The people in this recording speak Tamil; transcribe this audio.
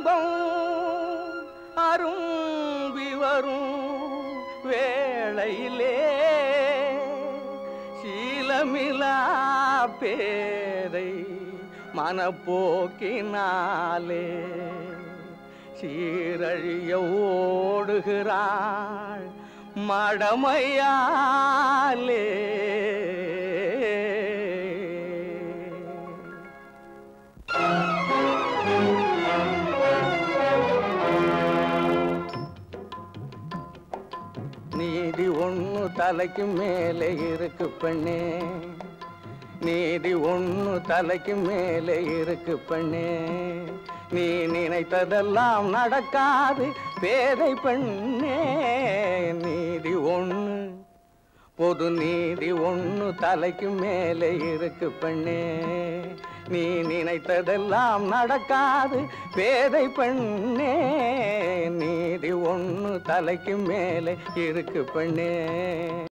இன்பம் அரும்பி வரும் வேளையிலே சீலமிலா பேதை மனப்போக்கினாலே சீரழிய ஓடுகிறாள் மடமையாலே நீதி ஒண்ணு தலைக்கு மேலே இருக்கு பெண்ணே நீதி ஒண்ணு தலைக்கு மேலே இருக்கு பெண்ணே நீ நினைத்ததெல்லாம் நடக்காது பேதை பெண்ணே நீதி ஒண்ணு பொது நீதி ஒண்ணு தலைக்கு மேலே இருக்கு பெண்ணே நீ நினைத்ததெல்லாம் நடக்காது பேதை பெண்ணே நீதி ஒண்ணு தலைக்கு மேலே இருக்கு பெண்ணே